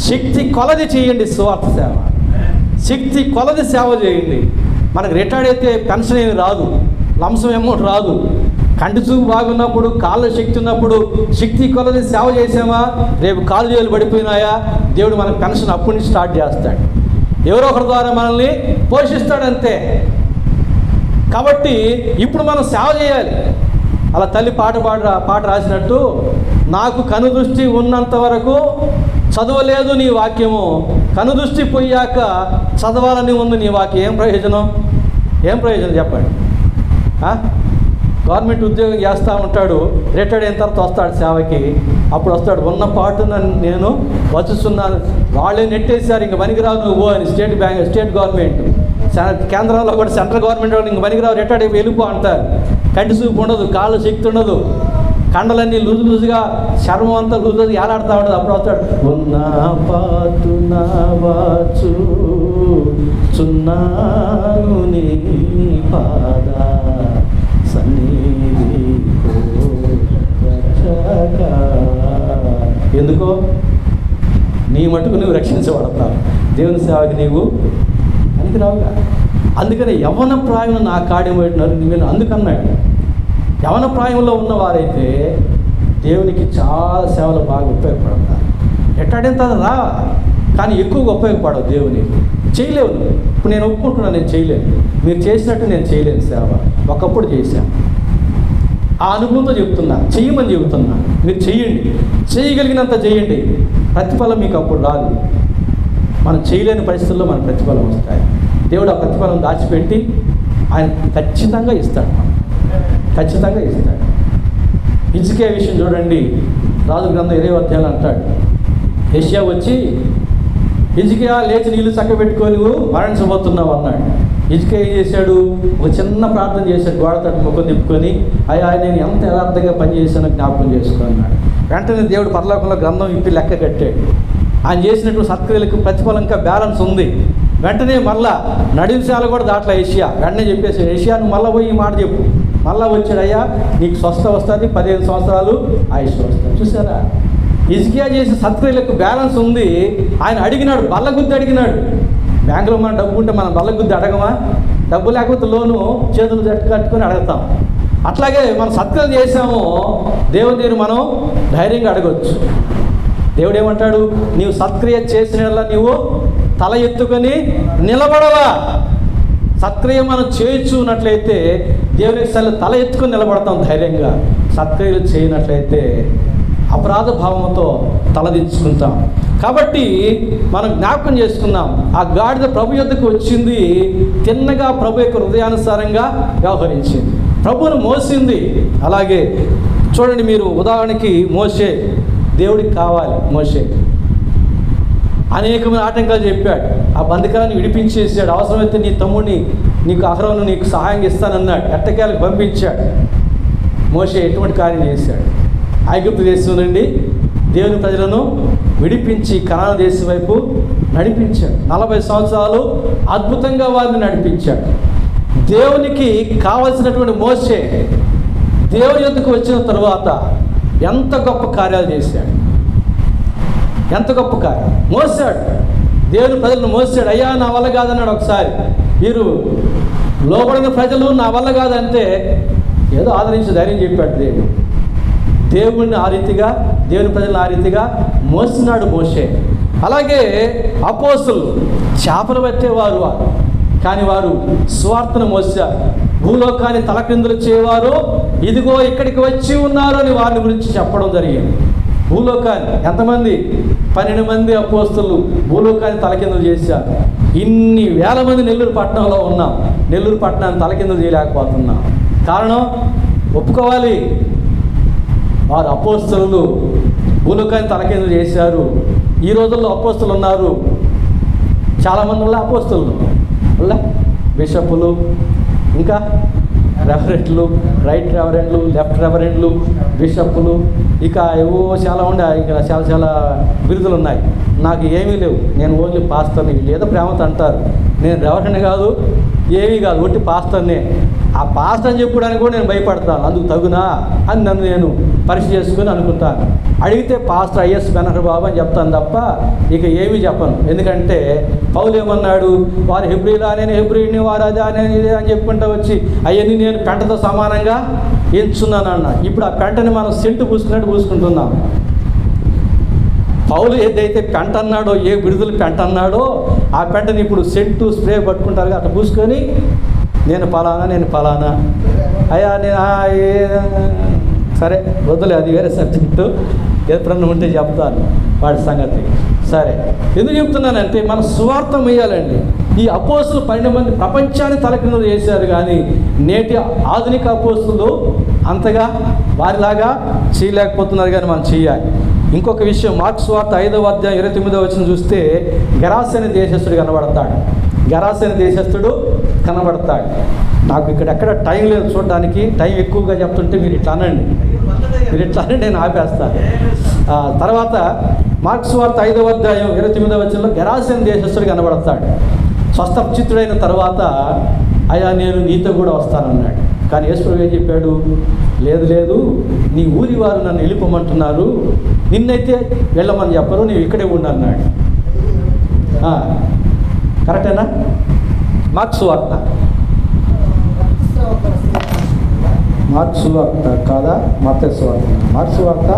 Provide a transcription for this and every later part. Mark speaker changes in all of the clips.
Speaker 1: శక్తి కొలది చేయండి సువార్త సేవ శక్తి కొలది సేవ చేయండి మనకు రిటైర్డ్ అయితే పెన్షన్ ఏమి రాదు లంసం అమౌంట్ రాదు కంటి చూపు బాగున్నప్పుడు కాళ్ళ శక్తి ఉన్నప్పుడు శక్తి కొలది సేవ చేసామా రేపు కాలు చేతులు పడిపోయినాయా దేవుడు మనకు పెన్షన్ అప్పటి నుంచి స్టార్ట్ చేస్తాడు ఎవరో ఒకరి ద్వారా మనల్ని పోషిస్తాడంతే కాబట్టి ఇప్పుడు మనం సేవ చేయాలి అలా తల్లి పాట పాట పాట రాసినట్టు నాకు కనుదృష్టి ఉన్నంత వరకు చదవలేదు నీ వాక్యము కనుదృష్టి పోయాక చదవాలని ఉంది నీ వాక్యం ఏం ప్రయోజనం ఏం ప్రయోజనం చెప్పండి ఆ? గవర్నమెంట్ ఉద్యోగం చేస్తూ ఉంటాడు రిటైర్డ్ అయిన తర్వాత వస్తాడు సేవకి అప్పుడు వస్తాడు ఉన్న పాటున నేను వచ్చుస్తున్నాను వాళ్ళే నెట్టేశారు ఇంక పనికిరావు నువ్వు అని స్టేట్ బ్యాంక్ స్టేట్ గవర్నమెంట్ సెన- కేంద్రంలో కూడా సెంట్రల్ గవర్నమెంట్ వాళ్ళు ఇంక పనికిరావు రిటైర్డ్ అయిపోయి వెళ్ళిపో అంటారు కంటి చూపు ఉండదు కాళ్ళ శక్తి ఉండదు కండలన్నీ లూజు లూజుగా చర్మం అంతా లూజు లూజుగా ఏలాడుతూ ఉండదు అప్పుడు వస్తాడు ఉన్న పాటున వచ్చు చున్నాను నీ పాద సన్నిధికో రక్షక. ఎందుకో నీ మటుకు నువ్వు రక్షించబడతావు దేవుని సేవకి నీవు పనికి రావుగా అందుకని యవన ప్రాయం నా కాడి పెట్టినారు నువ్వు అందుకన్నాడు యవన ప్రాయంలో ఉన్నవారైతే దేవునికి చాలా సేవలు బాగా ఉపయోగపడతారు ఎట్టాడింత రా కానీ ఎక్కువగా ఉపయోగపడవు దేవునికి చేయలేవు నువ్వు ఇప్పుడు నేను ఒప్పుకుంటున్నాను నేను చేయలేను మీరు చేసినట్టు నేను చేయలేను సేవ ఒకప్పుడు చేశాను ఆ అనుభవంతో చెప్తున్నా చెయ్యమని చెబుతున్నా మీరు చెయ్యండి చేయగలిగినంత చేయండి ప్రతిఫలం మీకు అప్పుడు రాదు మనం చేయలేని పరిస్థితుల్లో మన ప్రతిఫలం వస్తాయి దేవుడు ఆ ప్రతిఫలం దాచిపెట్టి ఆయన ఖచ్చితంగా ఇస్తాడు ఖచ్చితంగా ఇస్తాడు ఇసుకే విషయం చూడండి రాజు గ్రంథం ఇరవై అధ్యాయులు అంటాడు ఏషియా వచ్చి ఇజికియా లేచి నీళ్లు చక్కబెట్టుకొని నువ్వు మరణించబోతున్నావు అన్నాడు ఇజికియా ఏం చేశాడు ఒక చిన్న ప్రార్థన చేశాడు గోడ తట్టు ముఖం తిప్పుకొని అయ్యా నేను ఎంత యథార్థంగా పనిచేశానో జ్ఞాపకం చేసుకో అన్నాడు వెంటనే దేవుడు పరలోకంలో గ్రంథం ఇప్పి లెక్క కట్టాడు ఆయన చేసినటువంటి సత్క్రియలకు ప్రతిఫలం ఇంకా బ్యాలెన్స్ ఉంది వెంటనే మళ్ళా నడింశాల కూడా దాంట్లో ఏషియా వెంటనే చెప్పేసి ఏషియా నువ్వు మళ్ళీ పోయి ఈ మాట చెప్పు మళ్ళా వచ్చాడు అయ్యా నీకు స్వస్థ వస్తుంది పదిహేను సంవత్సరాలు ఆయుష్ వస్తుంది చూసారా ఇజ్కియా చేసే సత్క్రియలకు బ్యాలెన్స్ ఉంది ఆయన అడిగినాడు బల్లగుద్ది అడిగినాడు బ్యాంకులో మన డబ్బు ఉంటే మనం బల్లగుద్ది అడగమా డబ్బు లేకపోతే లోను చేతులు జట్టు కట్టుకొని అడుగుతాం అట్లాగే మనం సత్క్రియలు చేసామో దేవుని దగ్గర మనం ధైర్యంగా అడగొచ్చు దేవుడు ఏమంటాడు నీవు సత్క్రియ చేసిన యెడల నీవు తల ఎత్తుకొని నిలబడవా సత్క్రియ మనం చేయించున్నట్లయితే దేవుని సల తల ఎత్తుకొని నిలబడతాం ధైర్యంగా సత్క్రియలు చేయనట్లయితే అపరాధ భావంతో తలదించుకుంటాం కాబట్టి మనం జ్ఞాపకం చేసుకుందాం ఆ గాడిద ప్రభు యొద్దకు వచ్చింది తిన్నగా ప్రభు యొక్క హృదయానుసారంగా వ్యవహరించింది ప్రభువును మోసింది అలాగే చూడండి మీరు ఉదాహరణకి మోసే దేవుడికి కావాలి మోసే అనేకమైన ఆటంకాలు చెప్పాడు ఆ బంధకాలను విడిపించేసాడు అవసరమైతే నీ తమ్ముడిని నీకు అహరోను నీకు సహాయం ఇస్తానన్నాడు ఎట్టకేలకు పంపించాడు మోసే ఎటువంటి కార్యం చేశాడు ఐగుప్తు దేశం నుండి దేవుని ప్రజలను విడిపించి కనాన దేశం వైపు నడిపించాడు నలభై సంవత్సరాలు అద్భుతంగా వారిని నడిపించాడు దేవునికి కావలసినటువంటి మోసే దేవుని యొద్దకు వచ్చిన తరువాత ఎంత గొప్ప కార్యాలు చేశాడు ఎంత గొప్ప కార్యం మోసాడు దేవుని ప్రజలను మోసాడు అయ్యా నా వల్ల కాదన్నాడు ఒకసారి వీరు లోబడిన ప్రజలు నా వల్ల కాదంటే ఏదో ఆదరించి ధైర్యం చెప్పాడు దేవుడు దేవుడిని ఆ రీతిగా దేవుని ప్రజలను ఆ రీతిగా మోసినాడు మోసే అలాగే అపోసులు చేపలు పట్టేవారు వారు కానీ వారు స్వార్థను మోసారు భూలోకాన్ని తలక్రిందులు చేయవారు ఇదిగో ఇక్కడికి వచ్చి ఉన్నారు అని వారిని గురించి చెప్పడం జరిగింది భూలోకాన్ని ఎంతమంది పన్నెండు మంది అపోస్తులు భూలోకాన్ని తలకిందులు చేశారు ఇన్ని వేల మంది నెల్లూరు పట్టణంలో ఉన్నాం నెల్లూరు పట్టణాన్ని తలకిందులు చేయలేకపోతున్నాం కారణం ఒప్పుకోవాలి వారు అపోస్తులు భూలోకాన్ని తలకిందులు చేశారు ఈ రోజుల్లో అపోస్తులు ఉన్నారు చాలామంది వల్ల అపోస్తులు వల్ల బిషప్పులు ఇంకా రెవరెంట్లు రైట్ రెవరెంట్లు లెఫ్ట్ రెవరెంట్లు బిషప్పులు ఇక ఏవో చాలా ఉండే ఇంకా చాలా చాలా బిరుదులు ఉన్నాయి నాకు ఏమీ లేవు నేను ఓన్లీ పాస్తర్ని వీళ్ళు ఏదో ప్రేమతో అంటారు నేను రెవరెంట్ కాదు ఏమీ కాదు ఒట్టి పాస్తర్నే ఆ పాస్టర్ అని చెప్పుకోవడానికి కూడా నేను భయపడతాను అందుకు తగునా అని నన్ను నేను పరీక్ష చేసుకుని అనుకుంటాను అడిగితే పాస్టర్ ఐఎస్ బెనర్ బాబు అని చెప్తాను తప్ప ఇక ఏమీ చెప్పను ఎందుకంటే పౌలు ఏమన్నాడు వారు హెబ్రిలా నేను హెబ్రిని వారు అదే నేను ఇదే అని చెప్పుకుంటూ వచ్చి అవన్నీ నేను పెంటతో సమానంగా ఎంచున్నాను అన్న ఇప్పుడు ఆ పెంటని మనం సెంటు పూసుకున్నట్టు పూసుకుంటున్నాం పౌలు ఏదైతే పెంట అన్నాడో ఏ విడుదల పెంట అన్నాడో ఆ పెంటని ఇప్పుడు సెంటు స్ప్రే పట్టుకుంటారు అట్లా పూసుకొని నేను పలానా నేను పలానా అయ్యా నేను ఆ, ఏ- సరే వద్దులే అది వేరే సబ్జెక్టు ఎప్పుడన్నా ఉంటే చెప్తాను వాడి సంగతి సరే ఎందుకు చెప్తున్నానంటే మన స్వార్థం వేయాలండి ఈ అపోస్తులు పన్నెండు మంది ప్రపంచాన్ని తలకిందులు చేశారు కానీ నేటి ఆధునిక అపోస్తులు అంతగా వారిలాగా చేయలేకపోతున్నారు కానీ మనం చేయాలి ఇంకొక విషయం మార్క్స్ వార్త ఐదవ అధ్యాయం ఇరవై తొమ్మిదవ వచ్చిన చూస్తే గరాసని దేశస్థుడు కనబడతాడు గరాసని దేశస్థుడు కనబడతాడు నాకు ఇక్కడ ఎక్కడ టైం లేదు చూడడానికి టైం ఎక్కువగా చెప్తుంటే మీరు ఇట్లా అనండి మీరు ఇట్లా అనండి నేను ఆపేస్తాను ఆ, తర్వాత మార్క్స్ వార్త ఐదవ అధ్యాయం ఇరవై తొమ్మిదవ వచ్చినలో గరాసని దేశస్థుడు కనబడతాడు స్వస్థ చిత్తుడైన తర్వాత అయ్యా నేను నీతో కూడా వస్తానన్నాడు కానీ యేసుప్రభు ఏం చెప్పాడు లేదు లేదు నీ ఊరి వారు నన్ను వెళ్ళిపోమంటున్నారు నిన్నైతే వెళ్ళమని చెప్పరు నీవు ఇక్కడే ఉండు అన్నాడు ఆ, కరెక్టేనా మార్క్స్ వార్త మార్క్స్ వార్త కాదా మత్స్సు వార్త మార్క్స్ వార్త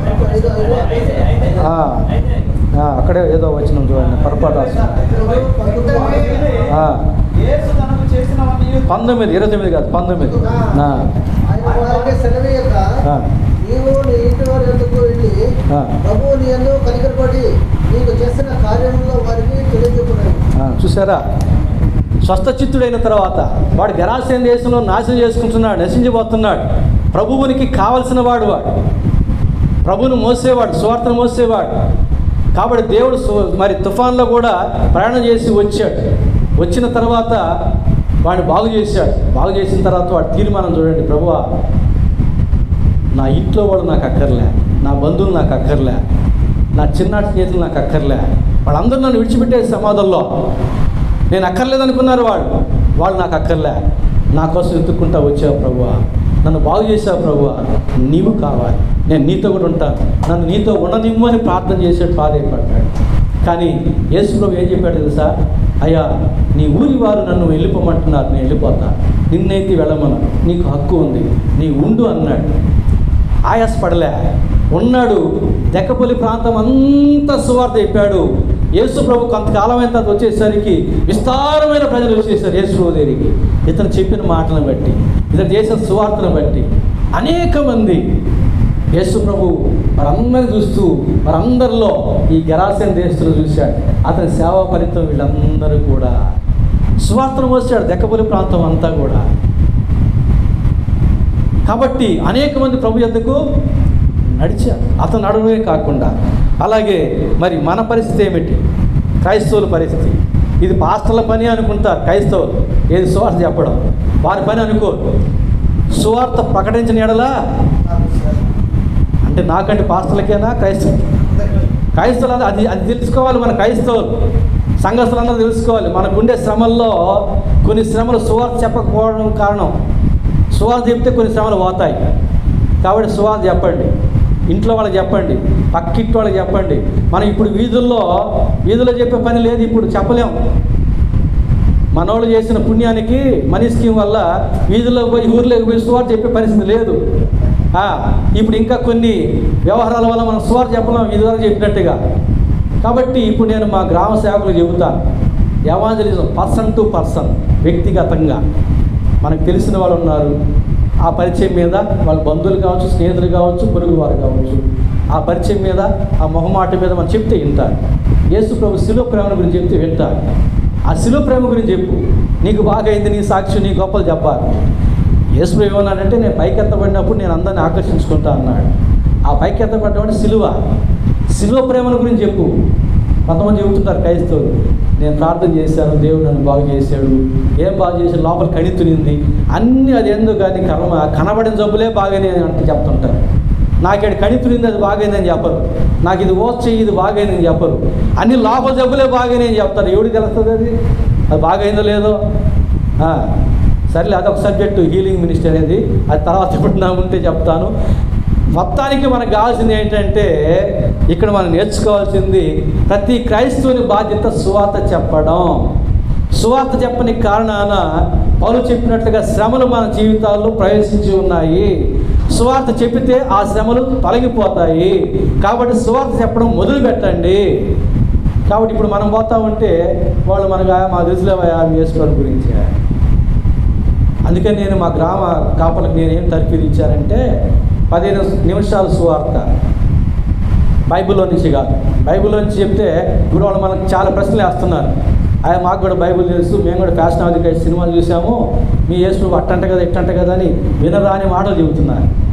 Speaker 1: ఆ, ఆ, అక్కడే ఏదో వచ్చిన చూడండి పొరపాటు రాస్తున్నాను. ఆ,
Speaker 2: యేసు తనకు చేసినవన్నీ
Speaker 1: పంతొమ్మిది ఇరవై తొమ్మిది కాదు పంతొమ్మిది ఆ,
Speaker 3: ఆయన వారికి సెలవీయక
Speaker 1: ఆ.
Speaker 3: నీవు నీ ఇంటి వారి ఎందుకు వెళ్ళి
Speaker 1: ఆ.
Speaker 3: ప్రభువు నీ ఎందు కనికరపడి నీకు చేసిన కార్యములో వారికి తెలియజెప్పున్నాడు
Speaker 1: ఆ, చూసారా స్వస్థచిత్తుడైన తర్వాత వాడు గరాసేన దేశంలో నాశనం చేసుకుంటున్నాడు నశించిపోతున్నాడు ప్రభువునికి కావలసిన వాడు వాడు ప్రభువును మోసేవాడు స్వార్థను మోసేవాడు కాబట్టి దేవుడు సు- మరి తుఫాన్లో కూడా ప్రయాణం చేసి వచ్చాడు వచ్చిన తర్వాత వాడిని బాగు చేశాడు బాగు చేసిన తర్వాత వాడు తీర్మానం చూడండి ప్రభువా నా ఇంట్లో వాడు నాకు అక్కర్లే నా బంధువులు నాకు అక్కర్లే నా చిన్నాటి స్నేహితులు నాకు అక్కర్లే వాళ్ళందరూ నన్ను విడిచిపెట్టే సమాధంలో నేను అక్కర్లేదనుకున్నారు వాళ్ళు వాళ్ళు నాకు అక్కర్లే నా కోసం ఎత్తుక్కుంటా వచ్చావు ప్రభువా నన్ను బాగు చేసావు ప్రభువా నీవు కావాలి నేను నీతో కూడా ఉంటాను నన్ను నీతో ఉండనిమ్ము అని ప్రార్థన చేసాడు బాధపడ్డాడు కానీ యేసు ప్రభు ఏం చెప్పాడు తెలుసా అయ్యా నీ ఊరి వారు నన్ను వెళ్ళిపోమంటున్నారు నేను వెళ్ళిపోతా నిన్నైతే వెళ్ళమను నీకు హక్కు ఉంది నీ ఉండు అన్నాడు ఆయాసపడలే ఉన్నాడు దెక్కపల్లి ప్రాంతం అంతా సువార్త చెప్పాడు యేసు ప్రభు కొంతకాలం అయిన తర్వాత వచ్చేసరికి విస్తారమైన ప్రజలు వచ్చేసారు యేసు ప్రభు దగ్గరికి ఇతను చెప్పిన మాటలను బట్టి ఇతను చేసిన సువార్తను బట్టి అనేక మంది యేసు ప్రభు వారందరిని చూస్తూ వారందరిలో ఈ గెరాసన్ దేశస్తులు చూశాడు అతని సేవా ఫలితం వీళ్ళందరూ కూడా సువార్తను మోసాడు దెక్కపల్లి ప్రాంతం అంతా కూడా కాబట్టి అనేక మంది ప్రభు యొద్దకు నడిచారు అతను నడవే కాకుండా అలాగే మరి మన పరిస్థితి ఏమిటి క్రైస్తవుల పరిస్థితి ఇది పాస్టర్ల పని అనుకుంటారు క్రైస్తవులు ఏది సువార్త చెప్పడం వారి పని అనుకోరు సువార్త ప్రకటించిన ఎడలా అంటే నాకంటే పాస్టర్లకేనా క్రైస్తవ క్రైస్తవులు అది- అది అది తెలుసుకోవాలి మన క్రైస్తవులు సంఘస్థులందరూ తెలుసుకోవాలి మనకుండే శ్రమల్లో కొన్ని శ్రమలు సువార్త చెప్పకపోవడం కారణం సువార్త చెప్తే కొన్ని శ్రమలు పోతాయి కాబట్టి సువార్త చెప్పండి ఇంట్లో వాళ్ళకి చెప్పండి పక్కింటి వాళ్ళకి చెప్పండి మనం ఇప్పుడు వీధుల్లో వీధుల్లో చెప్పే పని లేదు ఇప్పుడు చెప్పలేం మనోళ్ళు చేసిన పుణ్యానికి మనీ స్కీమ్ వల్ల వీధుల్లో పోయి ఊర్లోకి పోయి సువార్త చెప్పే పరిస్థితి లేదు ఆ, ఇప్పుడు ఇంకా కొన్ని వ్యవహారాల వల్ల మనం సువార్త చెప్పలేం ఇదివరకు చెప్పినట్టుగా కాబట్టి ఇప్పుడు నేను మా గ్రామ సేవకులు చెబుతాను ఎవాంజలిజం పర్సన్ టు పర్సన్ వ్యక్తిగతంగా మనకు తెలిసిన వాళ్ళు ఉన్నారు ఆ పరిచయం మీద వాళ్ళ బంధువులు కావచ్చు స్నేహితులు కావచ్చు పొరుగు వారు కావచ్చు ఆ పరిచయం మీద ఆ మొహమాట మీద మనం చెప్తే వింటారు యేసు ప్రభు శిలో ప్రేమ గురించి చెప్తే వింటారు ఆ శిలో ప్రేమ గురించి చెప్పు నీకు బాగా అయింది నీ సాక్షి నీ గొప్పలు చెప్పాలి యేసు ప్రభు ఏమన్నాడంటే నేను పైకెత్తబడినప్పుడు నేను అందరిని ఆకర్షించుకుంటా అన్నాడు ఆ పైకెత్తబడడం అంటే సిలువ సిలువ ప్రేమల గురించి చెప్పు కొంతమంది చెబుతుంటారు క్రైస్తవులు నేను ప్రార్థన చేశాను దేవుడు నన్ను బాగు చేశాడు ఏం బాగు చేశాడు లోపల కణితునింది అన్నీ అది ఎందుకు కానీ కర్మ కనబడిన జబ్బులే బాగానే అంటే చెప్తుంటారు నాకేడు కణితునింది అది బాగైందని చెప్పరు నాకు ఇది ఓచ్ ఇది బాగైందని చెప్పరు అన్ని లోపల జబ్బులే బాగానే అని చెప్తారు ఎవడికి తెలుస్తుంది అది అది బాగైందో లేదో ఆ. సర్లే అదొక సబ్జెక్టు హీలింగ్ మినిస్టర్ అనేది అది తర్వాత ఇప్పుడు నా ఉంటే చెప్తాను మొత్తానికి మనకు కావాల్సింది ఏంటంటే ఇక్కడ మనం నేర్చుకోవాల్సింది ప్రతి క్రైస్తవుని బాధ్యత సువార్త చెప్పడం సువార్త చెప్పని కారణాన పౌలు చెప్పినట్లుగా శ్రమలు మన జీవితాల్లో ప్రవేశించి ఉన్నాయి సువార్త చెప్పితే ఆ శ్రమలు తొలగిపోతాయి కాబట్టి సువార్త చెప్పడం మొదలు పెట్టండి కాబట్టి ఇప్పుడు మనం పోతా ఉంటే వాళ్ళు మనకు "ఆ, మా తెలుసులేవా వేసుకోవడం గురించి అందుకని నేను మా గ్రామ కాపలకు నేను ఏం తర్ఫీదు ఇచ్చానంటే పదిహేను నిమిషాలు సువార్త బైబిల్లో నుంచి కాదు బైబిల్లో నుంచి చెప్తే ఇప్పుడు వాళ్ళు మనకు చాలా ప్రశ్నలు వేస్తున్నారు ఆయన మాకు కూడా బైబిల్ తెలుసు మేము కూడా ఫ్యాషన్ ఆఫ్ ది సినిమాలు చూసాము మీ యేసు అట్టంట కదా ఇట్టంట కదా అని వినరాని మాటలు చెబుతున్నారు